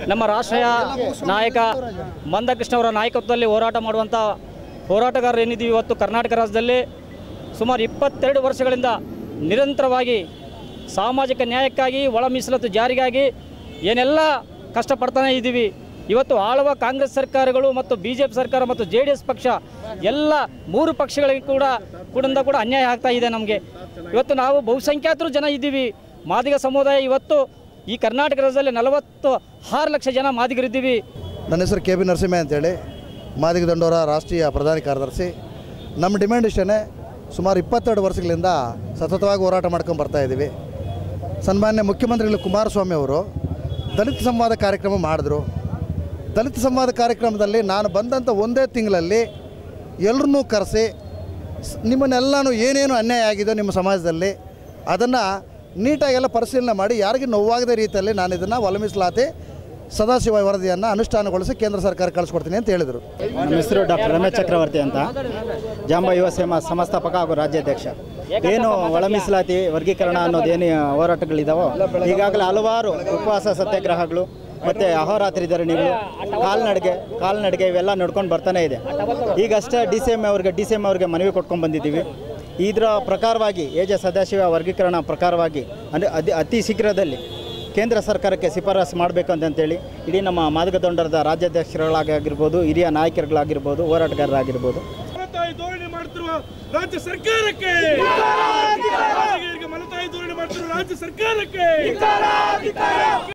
ನಮ್ಮ ರಾಷ್ಟ್ರೀಯ ನಾಯಕ ಮಂದಕೃಷ್ಣ ಅವರ ನಾಯಕತ್ವದಲ್ಲಿ ಹೋರಾಟ ಮಾಡುವಂಥ ಹೋರಾಟಗಾರರು ಏನಿದ್ದೀವಿ ಇವತ್ತು ಕರ್ನಾಟಕ ರಾಜ್ಯದಲ್ಲಿ ಸುಮಾರು ಇಪ್ಪತ್ತೆರಡು ವರ್ಷಗಳಿಂದ ನಿರಂತರವಾಗಿ ಸಾಮಾಜಿಕ ನ್ಯಾಯಕ್ಕಾಗಿ ಒಳ ಮೀಸಲಾತಿ ಜಾರಿಗಾಗಿ ಏನೆಲ್ಲ ಕಷ್ಟಪಡ್ತಾನೆ ಇದ್ದೀವಿ ಇವತ್ತು ಆಳುವ ಕಾಂಗ್ರೆಸ್ ಸರ್ಕಾರಗಳು ಮತ್ತು ಬಿ ಜೆ ಪಿ ಸರ್ಕಾರ ಮತ್ತು ಜೆ ಡಿ ಎಸ್ ಪಕ್ಷ ಎಲ್ಲ ಮೂರು ಪಕ್ಷಗಳಿಗೆ ಕೂಡ ಕೂಡ ಕೂಡ ಅನ್ಯಾಯ ಆಗ್ತಾ ಇದೆ ನಮಗೆ ಇವತ್ತು ನಾವು ಬಹುಸಂಖ್ಯಾತರು ಜನ ಇದ್ದೀವಿ ಮಾದಿಗ ಸಮುದಾಯ ಇವತ್ತು ಈ ಕರ್ನಾಟಕ ರಾಜ್ಯದಲ್ಲಿ ನಲವತ್ತು ಆರು ಲಕ್ಷ ಜನ ಮಾದಿಗರಿದ್ದೀವಿ ನನ್ನ ಹೆಸರು ಕೆ ಬಿ ನರಸಿಂಹ ಅಂತೇಳಿ ಮಾದಿಗ ದಂಡೋರ ರಾಷ್ಟ್ರೀಯ ಪ್ರಧಾನ ಕಾರ್ಯದರ್ಶಿ ನಮ್ಮ ಡಿಮ್ಯಾಂಡ್ ಇಷ್ಟೇ ಸುಮಾರು ಇಪ್ಪತ್ತೆರಡು ವರ್ಷಗಳಿಂದ ಸತತವಾಗಿ ಹೋರಾಟ ಮಾಡ್ಕೊಂಡು ಬರ್ತಾ ಇದ್ದೀವಿ ಸನ್ಮಾನ್ಯ ಮುಖ್ಯಮಂತ್ರಿಗಳು ಕುಮಾರಸ್ವಾಮಿ ಅವರು ದಲಿತ ಸಂವಾದ ಕಾರ್ಯಕ್ರಮ ಮಾಡಿದ್ರು ದಲಿತ ಸಂವಾದ ಕಾರ್ಯಕ್ರಮದಲ್ಲಿ ನಾನು ಬಂದಂಥ ಒಂದೇ ತಿಂಗಳಲ್ಲಿ ಎಲ್ಲರನ್ನೂ ಕರೆಸಿ ಸ್- ನಿಮ್ಮನ್ನೆಲ್ಲನೂ ಏನೇನು ಅನ್ಯಾಯ ಆಗಿದೆ ನಿಮ್ಮ ಸಮಾಜದಲ್ಲಿ ಅದನ್ನು ನೀಟಾಗೆಲ್ಲ ಪರಿಶೀಲನೆ ಮಾಡಿ ಯಾರಿಗೂ ನೋವಾಗದ ರೀತಿಯಲ್ಲಿ ನಾನು ಇದನ್ನು ಒಲಮಿಸಲಾತಿ ಸದಾಶಿವ ವರದಿಯನ್ನು ಅನುಷ್ಠಾನಗೊಳಿಸಿ ಕೇಂದ್ರ ಸರ್ಕಾರ ಕಳಿಸ್ಕೊಡ್ತೀನಿ ಅಂತ ಹೇಳಿದರು ನಮ್ಮ ಹೆಸರು ಡಾಕ್ಟರ್ ರಮೇಶ್ ಚಕ್ರವರ್ತಿ ಅಂತ ಜಾಂಬ ಯುವ ಸೇನಾ ಸಂಸ್ಥಾಪಕ ಹಾಗೂ ರಾಜ್ಯಾಧ್ಯಕ್ಷ ಏನು ಒಳ ಮೀಸಲಾತಿ ವರ್ಗೀಕರಣ ಅನ್ನೋದೇನು ಹೋರಾಟಗಳಿದಾವೋ ಈಗಾಗಲೇ ಹಲವಾರು ಉಪವಾಸ ಸತ್ಯಾಗ್ರಹಗಳು ಮತ್ತು ಅಹೋರಾತ್ರಿ ಧರಣಿಗಳು ಕಾಲ್ನಡಿಗೆ ಕಾಲ್ನಡಿಗೆ ಇವೆಲ್ಲ ನಡ್ಕೊಂಡು ಬರ್ತಾನೆ ಇದೆ ಈಗಷ್ಟೇ ಡಿ ಸಿ ಎಮ್ ಅವ್ರಿಗೆ ಡಿ ಸಿ ಎಮ್ ಅವ್ರಿಗೆ ಮನವಿ ಕೊಟ್ಕೊಂಡು ಬಂದಿದ್ದೀವಿ ಇದರ ಪ್ರಕಾರವಾಗಿ ಎ ಜೆ ಸದಾಶಿವ ವರ್ಗೀಕರಣ ಪ್ರಕಾರವಾಗಿ ಅಂದರೆ ಅತಿ ಅತಿ ಶೀಘ್ರದಲ್ಲಿ ಕೇಂದ್ರ ಸರ್ಕಾರಕ್ಕೆ ಶಿಫಾರಸು ಮಾಡಬೇಕು ಅಂತೇಳಿ ಇಡೀ ನಮ್ಮ ಮಾದಕ ದೊಂಡರದ ರಾಜ್ಯಾಧ್ಯಕ್ಷರುಗಳಾಗಿರ್ಬೋದು ಹಿರಿಯ ನಾಯಕರುಗಳಾಗಿರ್ಬೋದು ಹೋರಾಟಗಾರರಾಗಿರ್ಬೋದು ಮಲತಾಯಿ ಧೋರಣೆ ಮಾಡ್ತಿರುವ ರಾಜ್ಯ ಸರ್ಕಾರಕ್ಕೆ ಮಾದಿಗರಿಗೆ ಮಲತಾಯಿ ಧೋರಣೆ ಮಾಡ್ತಿರುವ ರಾಜ್ಯ ಸರ್ಕಾರಕ್ಕೆ